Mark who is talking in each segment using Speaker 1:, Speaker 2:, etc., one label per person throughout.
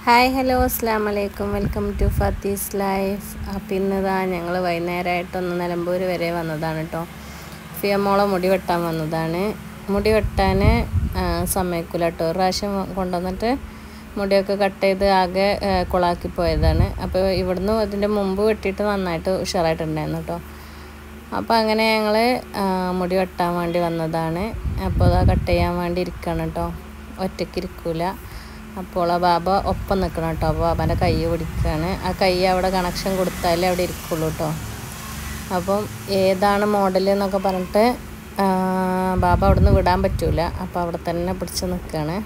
Speaker 1: hi hello അസ്സാം വലൈക്കും welcome to ഫത്തീസ് life അപ്പം ഇന്നതാ ഞങ്ങൾ വൈകുന്നേരമായിട്ടൊന്ന് നിലമ്പൂർ വരെ വന്നതാണ് കേട്ടോ ഫിയമോളെ മുടി വെട്ടാൻ വന്നതാണ് മുടി വെട്ടാൻ സമ്മതിക്കില്ല കേട്ടോ ഒരു പ്രാവശ്യം കൊണ്ടുവന്നിട്ട് മുടിയൊക്കെ കട്ട് ചെയ്ത് ആകെ ആ, കുളാക്കി പോയതാണ് അപ്പോൾ ഇവിടുന്ന് അതിൻ്റെ മുമ്പ് വെട്ടിയിട്ട് നന്നായിട്ട് ഉഷാറായിട്ടുണ്ടായിരുന്നു കേട്ടോ അപ്പോൾ അങ്ങനെ ഞങ്ങൾ മുടി വെട്ടാൻ വേണ്ടി വന്നതാണ് അപ്പോൾ അത് കട്ട് ചെയ്യാൻ വേണ്ടി ഇരിക്കുകയാണ് കേട്ടോ ഒറ്റയ്ക്ക് ഇരിക്കൂല അപ്പോൾ ആ ബാബ ഒപ്പം നിൽക്കണം കേട്ടോ അപ്പോൾ ബാബാൻ്റെ കൈ പിടിക്കുകയാണ് ആ കൈ അവിടെ കണക്ഷൻ കൊടുത്താലേ അവിടെ ഇരിക്കുള്ളൂ കേട്ടോ അപ്പം ഏതാണ് മോഡൽ എന്നൊക്കെ പറഞ്ഞിട്ട് ആ, ബാബ അവിടുന്ന് വിടാൻ പറ്റൂല അപ്പോൾ അവിടെ തന്നെ പിടിച്ച് നിൽക്കുകയാണ്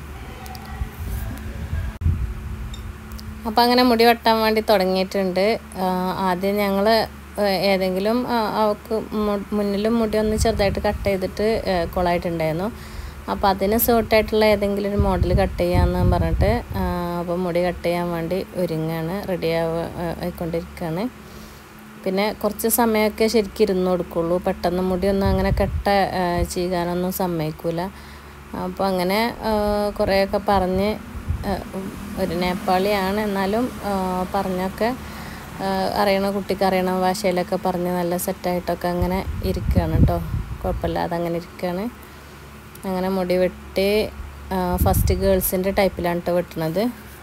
Speaker 1: അപ്പം അങ്ങനെ മുടി വെട്ടാൻ വേണ്ടി തുടങ്ങിയിട്ടുണ്ട് ആ, ആദ്യം ഞങ്ങൾ ഏതെങ്കിലും ആ, അവൾക്ക് മു- മുന്നിലും മുടി ഒന്ന് ചെറുതായിട്ട് കട്ട് ചെയ്തിട്ട് ആ, കുളമായിട്ടുണ്ടായിരുന്നു അപ്പോൾ അതിന് സൂട്ടായിട്ടുള്ള ഏതെങ്കിലും ഒരു മോഡൽ കട്ട് ചെയ്യാമെന്ന് പറഞ്ഞിട്ട് അപ്പോൾ മുടി കട്ട് ചെയ്യാൻ വേണ്ടി ഒരുങ്ങാണ് റെഡി ആവ ആയിക്കൊണ്ടിരിക്കുകയാണ് പിന്നെ കുറച്ച് സമയമൊക്കെ ശരിക്കും ഇരുന്ന് കൊടുക്കുള്ളൂ പെട്ടെന്ന് മുടിയൊന്നും അങ്ങനെ കെട്ട ആ, ചെയ്യാനൊന്നും സമ്മതിക്കൂല അപ്പോൾ അങ്ങനെ ആ, കുറേയൊക്കെ പറഞ്ഞ് ആ, ഒരു നേപ്പാളിയാണ് എന്നാലും ആ, പറഞ്ഞൊക്കെ ആ, അറിയണ കുട്ടിക്ക് അറിയണ ഭാഷയിലൊക്കെ പറഞ്ഞ് നല്ല സെറ്റായിട്ടൊക്കെ അങ്ങനെ ഇരിക്കുകയാണ് കേട്ടോ കുഴപ്പമില്ലാതെ അങ്ങനെ ഇരിക്കുകയാണ് അങ്ങനെ മുടി വെട്ടി ഫസ്റ്റ് ഗേൾസിൻ്റെ ടൈപ്പിലാണ് കേട്ടോ വെട്ടണത്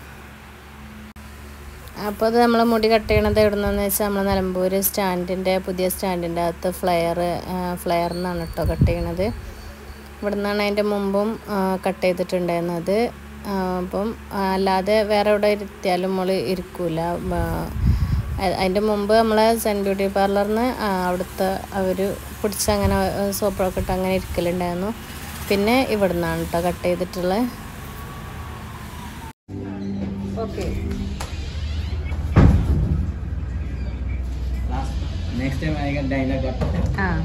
Speaker 1: അപ്പോൾ അത് നമ്മൾ മുടി കട്ട് ചെയ്യണത് എവിടെ നിന്നെന്ന് വെച്ചാൽ നമ്മൾ നിലമ്പൂർ സ്റ്റാൻഡിൻ്റെ പുതിയ സ്റ്റാൻഡിൻ്റെ അകത്ത് ഫ്ലെയർ ഫ്ലെയർ എന്നാണ് കേട്ടോ കട്ട് ചെയ്യണത് ഇവിടെ നിന്നാണ് അതിൻ്റെ മുമ്പും കട്ട് ചെയ്തിട്ടുണ്ടായിരുന്നത് ആ, അപ്പം ആ, അല്ലാതെ വേറെ എവിടെ ഇരുത്തിയാലും നമ്മൾ ഇരിക്കൂല ആ, അ- അതിൻ്റെ മുമ്പ് നമ്മൾ സെൻറ്റ് ബ്യൂട്ടി പാർലറിന് അവിടുത്തെ അവർ പിടിച്ച് അങ്ങനെ സോപ്പൊക്കെ ഇട്ട് അങ്ങനെ ഇരിക്കലുണ്ടായിരുന്നു പിന്നെ ഇവിടെ നിന്നാണ് കേട്ടോ കട്ട് ചെയ്തിട്ടുള്ളത് ഓക്കെ
Speaker 2: नेक्स्ट टाइम आएगा डायलॉग आप
Speaker 1: ആ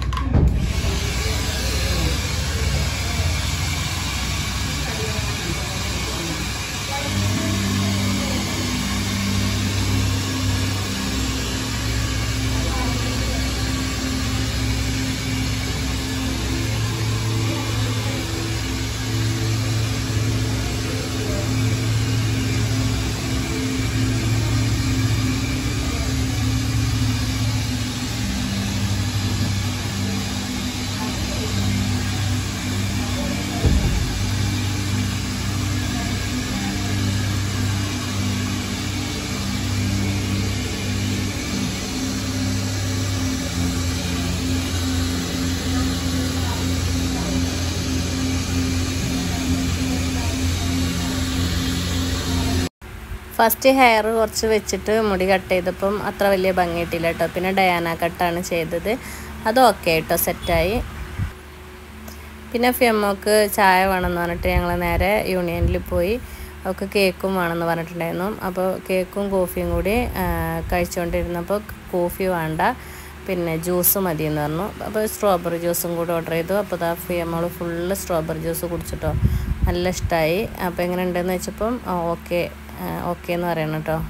Speaker 1: ഫസ്റ്റ് ഹെയർ കുറച്ച് വെച്ചിട്ട് മുടി കട്ട് ചെയ്തപ്പം അത്ര വലിയ ഭംഗി കിട്ടിയില്ല കേട്ടോ പിന്നെ ഡയാന കട്ടാണ് ചെയ്തത് അത് ഓക്കെ കേട്ടോ സെറ്റായി പിന്നെ ഫിയമ്മക്ക് ചായ വേണമെന്ന് പറഞ്ഞിട്ട് ഞങ്ങൾ നേരെ യൂണിയനിൽ പോയി അവൾക്ക് കേക്കും വേണമെന്ന് പറഞ്ഞിട്ടുണ്ടായിരുന്നു അപ്പോൾ കേക്കും കോഫിയും കൂടി ആ, കഴിച്ചുകൊണ്ടിരുന്നപ്പോൾ കോഫി വേണ്ട പിന്നെ ജ്യൂസ് മതി എന്ന് പറഞ്ഞു അപ്പോൾ സ്ട്രോബെറി ജ്യൂസും കൂടി ഓർഡർ ചെയ്തു അപ്പോൾ ദാ ഫിയമ്മൾ ഫുള്ള് സ്ട്രോബെറി ജ്യൂസ് കുടിച്ചിട്ടോ നല്ല ഇഷ്ടമായി അപ്പോൾ എങ്ങനെ ഉണ്ടെന്ന് വെച്ചപ്പം ഓക്കെ ഓക്കെ എന്ന് പറയണം കേട്ടോ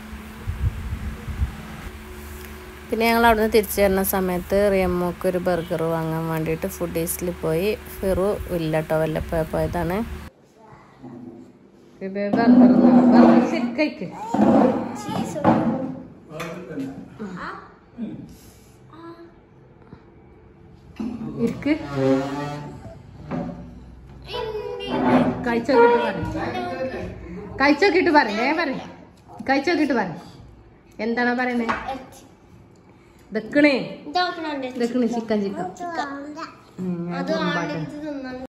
Speaker 1: പിന്നെ ഞങ്ങൾ അവിടുന്ന് തിരിച്ചു വരുന്ന സമയത്ത് റിയമ്മക്ക് ഒരു ബർഗർ വാങ്ങാൻ വേണ്ടിയിട്ട് ഫുഡീസിൽ പോയി ഫിറു ഇല്ല കേട്ടോ വല്ലപ്പോയ പോയതാണ് ബർഗർ ശരിക്കൈക്ക് ഇരിക്ക് കഴിച്ചോക്കിട്ട് പറ കഴിച്ചോക്കിട്ട് പറ ഏ പറ കഴിച്ചോക്കിട്ട് പറ എന്താണോ പറയുന്നത് ദക്കണേ ദക്കണേ ചിക്കൻ ചിക്കൻ
Speaker 3: അത് ആണെന്ന് തിന്നാൻ